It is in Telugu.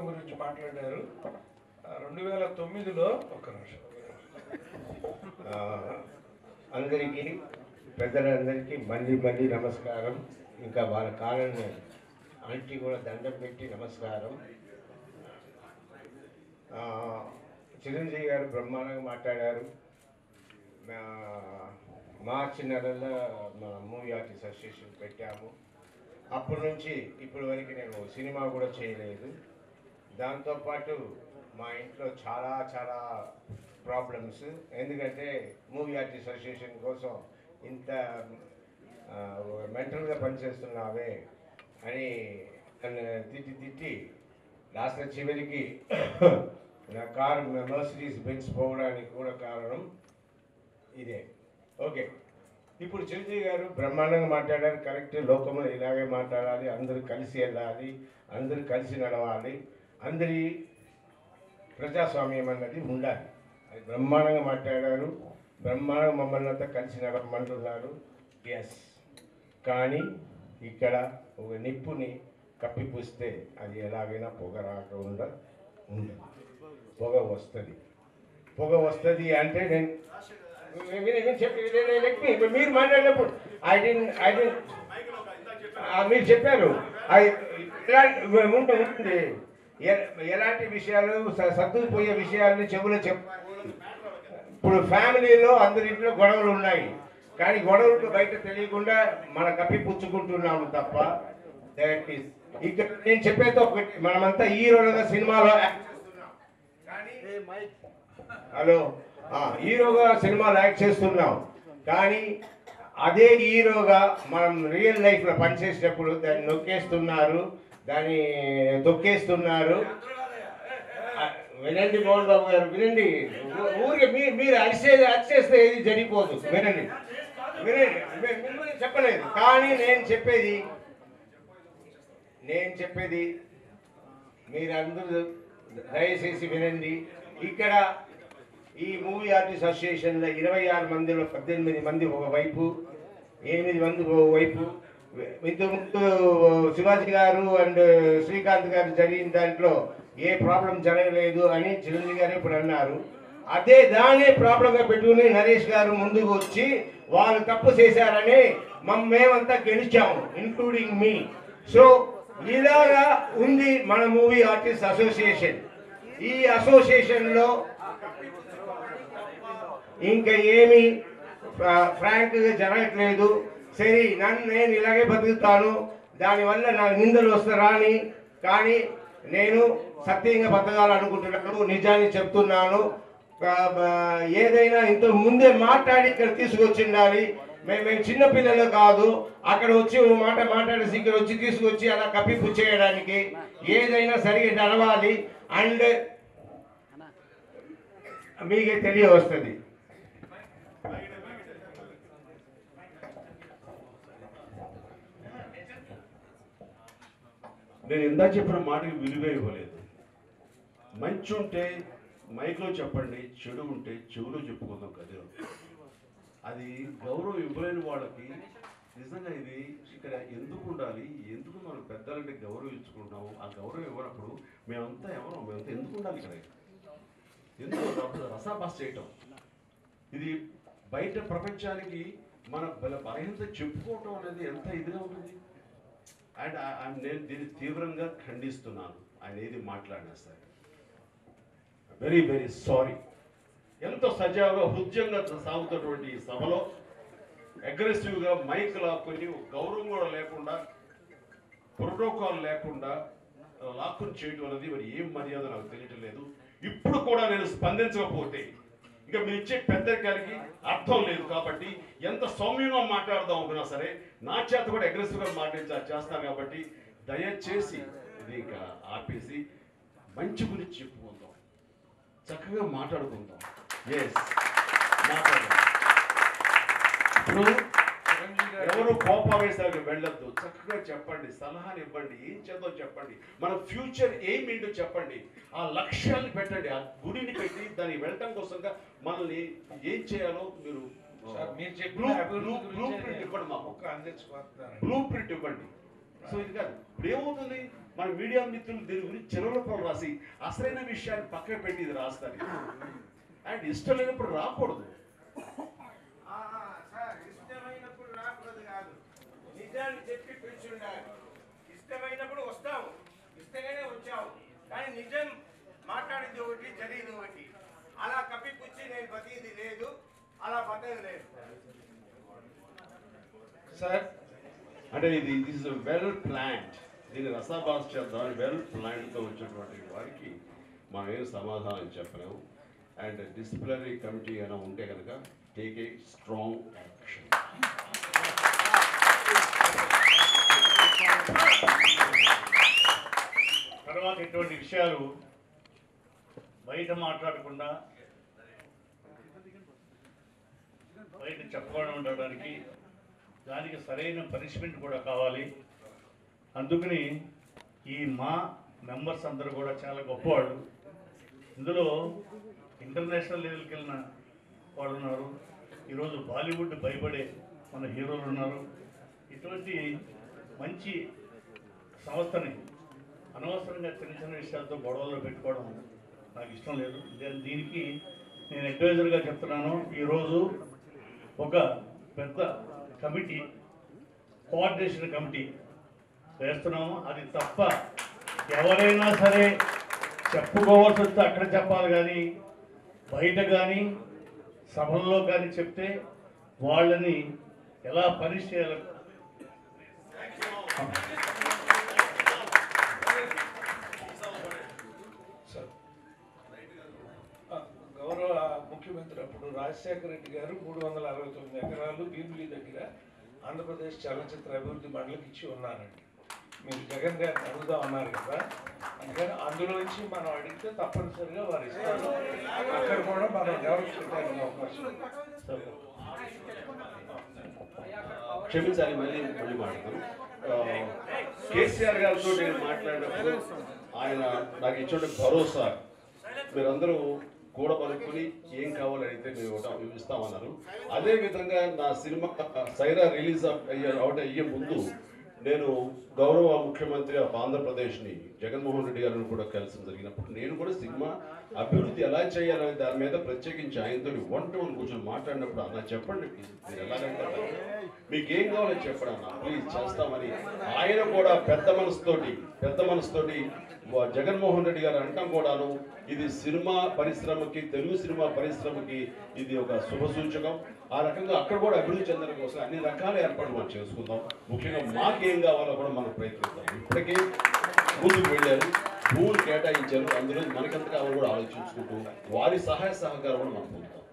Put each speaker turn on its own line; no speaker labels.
గురించి మాట్లాడారు రెండు వేల తొమ్మిదిలో ఒక్క నిమిషం
ఆ, అందరికీ పెద్దలందరికీ మళ్ళీ మళ్ళీ నమస్కారం ఇంకా వాళ్ళ కాలాన్ని ఆంటీ కూడా దండం పెట్టి నమస్కారం ఆ, చిరంజీవి గారు బ్రహ్మాండంగా మాట్లాడారు మా- మార్చి నెలలో మా మూవీ ఆర్టిస్ట్ అసోసియేషన్ పెట్టాము అప్పటి నుంచి ఇప్పటి వరకు నేను సినిమా కూడా చేయలేదు దాంతోపాటు మా ఇంట్లో చాలా చాలా ప్రాబ్లమ్స్ ఎందుకంటే మూవీ ఆర్టిస్ట్ అసోసియేషన్ కోసం ఇంత మెంటల్గా పనిచేస్తున్నావే అని నన్ను తిట్టి తిట్టి లాస్ట్ చివరికి నా కారు మర్సిడీస్ బెంచ్ పోవడానికి కూడా కారణం ఇదే ఓకే ఇప్పుడు చిరంజీవి గారు బ్రహ్మాండంగా మాట్లాడారు కరెక్ట్ లోకంలో ఇలాగే మాట్లాడాలి అందరూ కలిసి వెళ్ళాలి అందరూ కలిసి నడవాలి అందరి ప్రజాస్వామ్యం అన్నది ఉండాలి అది బ్రహ్మాండంగా మాట్లాడారు బ్రహ్మాండంగా మమ్మల్ని అంతా కలిసి నడపమంటున్నారు ఎస్ కానీ ఇక్కడ ఒక నిప్పుని కప్పిపూస్తే అది ఎలాగైనా పొగ రాకుండా ఉండదు పొగ వస్తుంది పొగ వస్తుంది అంటే నేను మీ- మీరు మీరు చెప్పి నేను- నేను చెప్పి ఇప్పుడు మీరు మాట్లాడినప్పుడు ఐ డెంట్ ఐ డెంట్ మీరు చెప్పారు అది ఇలాంటి ఉంటుంది ఉంటుంది ఎ- ఎలాంటి విషయాలు స- సర్దుకుపోయే విషయాలను చెవులో చెప్ ఇప్పుడు ఫ్యామిలీలో అందరి ఇంట్లో గొడవలు ఉన్నాయి కానీ గొడవలు బయట తెలియకుండా మన కప్పిపుచ్చుకుంటున్నాము తప్ప దట్ ఈస్ ఇక్కడ నేను చెప్పేది ఒకటి మనమంతా హీరోలుగా సినిమాలో యాక్ట్ చేస్తున్నాం కానీ హలో ఆ, హీరోగా సినిమాలు యాక్ట్ చేస్తున్నాం కానీ అదే హీరోగా మనం రియల్ లైఫ్లో పనిచేసేటప్పుడు దాన్ని నొక్కేస్తున్నారు దాన్ని తొక్కేస్తున్నారు ఆ, వినండి మోహన్ బాబు గారు వినండి ఊ- ఊరికే మీ మీరు అరిసేది అరిచేస్తే ఏది జరిగిపోదు వినండి వినండి మీ- మిమ్మల్ని చెప్పలేదు కానీ నేను చెప్పేది నేను చెప్పేది మీరందరూ దయచేసి వినండి ఇక్కడ ఈ మూవీ ఆర్టిస్ట్ అసోసియేషన్లో ఇరవై ఆరు మందిలో పద్దెనిమిది మంది ఒకవైపు ఎనిమిది మంది ఒకవైపు ఇంతకుముందు శివాజీ గారు అండ్ శ్రీకాంత్ గారు జరిగిన దాంట్లో ఏ ప్రాబ్లం జరగలేదు అని చిరంజీవి గారు ఇప్పుడు అన్నారు అదే దానే ప్రాబ్లంగా పెట్టుకుని నరేష్ గారు ముందుకు వచ్చి వాళ్ళు తప్పు చేశారని మమ్ మేమంతా గెలిచాము ఇంక్లూడింగ్ మీ సో ఇలాగా ఉంది మన మూవీ ఆర్టిస్ట్ అసోసియేషన్ ఈ అసోసియేషన్లో ఇంకా ఏమి ఫ్రాంక్గా జరగట్లేదు సరే నన్ను నేను ఇలాగే బతుకుతాను దానివల్ల నాకు నిందలు వస్తారా అని కానీ నేను సత్యంగా బతకాలనుకుంటున్నాను నిజాన్ని చెప్తున్నాను ఆ, ఆ, ఏదైనా ఇంత ముందే మాట్లాడి ఇక్కడ తీసుకొచ్చి ఉండాలి మేము మేము చిన్నపిల్లలు కాదు అక్కడ వచ్చి ఓ మాట మాట్లాడేసి ఇక్కడ వచ్చి తీసుకొచ్చి అలా కప్పిపుచ్చేయడానికి ఏదైనా సరిగ్గా నడవాలి అండ్ మీకే తెలియ వస్తుంది
నేను ఇందా చెప్పిన మాటకి విలువే ఇవ్వలేదు మంచి ఉంటే మైక్లో చెప్పండి చెడు ఉంటే చెవులో చెప్పుకుందాం గదిలో అది గౌరవం ఇవ్వలేని వాళ్ళకి నిజంగా ఇది ఇక్కడ ఎందుకు ఉండాలి ఎందుకు మనం పెద్దలంటే గౌరవం ఇచ్చుకుంటాము ఆ గౌరవం ఇవ్వనప్పుడు మేమంతా ఎవరు మేమంతా ఎందుకు ఉండాలి ఇక్కడ ఎందుకు రస- రసాభాస చేయటం ఇది బయట ప్రపంచానికి మన బల బలహీనత చెప్పుకోవటం అనేది ఎంత ఇదిగా ఉంటుంది అండ్ ఆ- ఆ- నేను దీన్ని తీవ్రంగా ఖండిస్తున్నాను ఆయన ఏది మాట్లాడినా సరే వెరీ వెరీ సారీ ఎంతో సజావుగా హృదయంగా సాగుతున్నటువంటి ఈ సభలో అగ్రెసివ్గా మైక్ లాక్కొని గౌరవం కూడా లేకుండా ప్రోటోకాల్ లేకుండా లాక్కుని చేయడం అనేది మరి ఏం మర్యాద నాకు తెలియటం లేదు ఇప్పుడు కూడా నేను స్పందించకపోతే ఇక మీరు ఇచ్చే పెద్దరికానికి అర్థం లేదు కాబట్టి ఎంత సౌమ్యంగా మాట్లాడదాం అనుకున్నా సరే నా చేత కూడా అగ్రెసివ్గా మాట్లాడించా చేస్తాను కాబట్టి దయచేసి ఇది ఇంకా ఆపేసి మంచి గురించి చెప్పుకుందాం చక్కగా మాట్లాడుకుందాం ఎస్ మాట్లాడదాం ఇప్పుడు
చిరంజీవి గారు
ఎవరు కోపావేశాలకు వెళ్ళొద్దు చక్కగా చెప్పండి సలహాలు ఇవ్వండి ఏం చేద్దాం చెప్పండి మన ఫ్యూచర్ ఏం ఏంటో చెప్పండి ఆ లక్ష్యాన్ని పెట్టండి ఆ గుడిని పెట్టి దానికి వెళ్ళటం కోసంగా మనల్ని ఏం చేయాలో మీరు
సార్, మీరు చెప్పిన
బ్లూ
అభివృద్ధి
బ్లూ
గురించే
ప్రింట్ ఇవ్వండి మాకు
ఒక్క అందించుకుంటున్నాను
బ్లూ ప్రింట్ ఇవ్వండి సో ఇది కాదు ఇప్పుడు ఏమవుతుంది మన మీడియా మిత్రులు దీని గురించి చిరవలపలు రాసి అసలైన విషయాన్ని పక్కన పెట్టి ఇది రాస్తారు అండ్ ఇష్టం లేనప్పుడు రాకూడదు
సార్ ఇష్టమైనప్పుడు రాకూడదు కాదు నిజాన్ని చెప్పి పిలిచి ఉండాలి ఇష్టమైనప్పుడు వస్తాము ఇష్టంగానే వచ్చాము కానీ నిజం మాట్లాడింది ఒకటి జరిగింది ఒకటి అలా కప్పిపుచ్చి నేను బతికింది లేదు అలా బతకదు లేదు
సార్
అంటే ఇది దిస్ ఇస్ వెల్ ప్లాంట్ దీన్ని రసాభాస్ చేద్దాం వెల్ ప్లాన్తో వచ్చినటువంటి వారికి మనం ఏం సమాధానం చెప్పలేము అండ్ డిసిప్లినరీ కమిటీ అయినా ఉంటే కనుక టేక్ ఏ స్ట్రాంగ్ యాక్షన్
తర్వాత ఇటువంటి విషయాలు బయట మాట్లాడకుండా బయట చెప్పకుండా ఉండడానికి దానికి సరైన పనిష్మెంట్ కూడా కావాలి అందుకని ఈ మా మెంబర్స్ అందరూ కూడా చాలా గొప్పవాళ్ళు ఇందులో ఇంటర్నేషనల్ లెవెల్కి వెళ్ళిన వాళ్ళు ఉన్నారు ఈరోజు బాలీవుడ్ భయపడే మన హీరోలు ఉన్నారు ఇటువంటి మంచి సంస్థని అనవసరంగా చిన్న చిన్న విషయాలతో గొడవల్లో పెట్టుకోవడం నాకు ఇష్టం లేదు దీ- దీనికి నేను అడ్వైజర్గా చెప్తున్నాను ఈరోజు ఒక పెద్ద కమిటీ కోఆర్డినేషన్ కమిటీ వేస్తున్నాము అది తప్ప ఎవరైనా సరే చెప్పుకోవాల్సి వస్తే అక్కడ చెప్పాలి కానీ బయట కానీ సభల్లో కానీ చెప్తే వాళ్ళని ఎలా పనిష్ చేయాలి
సార్ ఆ, గౌరవ ముఖ్యమంత్రి అప్పుడు రాజశేఖర రెడ్డి గారు మూడు వందల అరవై తొమ్మిది ఎకరాలు భీమిలి దగ్గర ఆంధ్రప్రదేశ్ చలనచిత్ర అభివృద్ధి మండలికి ఇచ్చి ఉన్నారండి మీరు జగన్ గారిని అడుగుదాం అన్నారు కదా అందుకని అందులోంచి మనం అడిగితే తప్పనిసరిగా వారు ఇస్తారు అక్కడ కూడా మనం డెవలప్ చేయడానికి అవకాశం ఉంది.
క్షమించాలి మళ్ళీ మళ్ళీ మాట్లాడతాను ఆ, కేసీఆర్ గారితో నేను మాట్లాడినప్పుడు ఆయన నాకు ఇచ్చిన భరోసా మీరందరూ కూడా పలుకుని ఏం కావాలో అడిగితే మేము ఇవ్వటం- ఇస్తామన్నారు అదే విధంగా నా సినిమా సైరా రిలీజ్ అయ్యే అవుట్ అయ్యే ముందు నేను గౌరవ ముఖ్యమంత్రి ఆఫ్ ఆంధ్రప్రదేశ్ని జగన్మోహన్ రెడ్డి గారిని కూడా కలిసి జరిగినప్పుడు నేను కూడా సినిమా అభివృద్ధి ఎలా చేయాలనే దాని మీద ప్రత్యేకించి ఆయనతో వన్ టు వన్ కూర్చొని మాట్లాడినప్పుడు అన్న చెప్పండి ప్లీజ్ మీరు ఎలాగంటారు మీకు ఏం కావాలో చెప్పండి అన్న ప్లీజ్ చేస్తామని ఆయన కూడా పెద్ద మనసుతోటి పెద్ద మనసుతోటి వా- జగన్మోహన్ రెడ్డి గారు అంటాం కూడాను ఇది సినిమా పరిశ్రమకి తెలుగు సినిమా పరిశ్రమకి ఇది ఒక శుభ సూచకం ఆ రకంగా అక్కడ కూడా అభివృద్ధి చెందడం కోసం అన్ని రకాల ఏర్పాట్లు మనం చేసుకుందాం ముఖ్యంగా మాకేం కావాలో కూడా మనం ప్రయత్నిద్దాం ఇప్పటికే ముందుకు వెళ్ళారు భూములు కేటాయించారు అందులో మనకెంత కావాలో కూడా ఆలోచించుకుంటూ వారి సహాయ సహకారం కూడా మనం పొందుతాం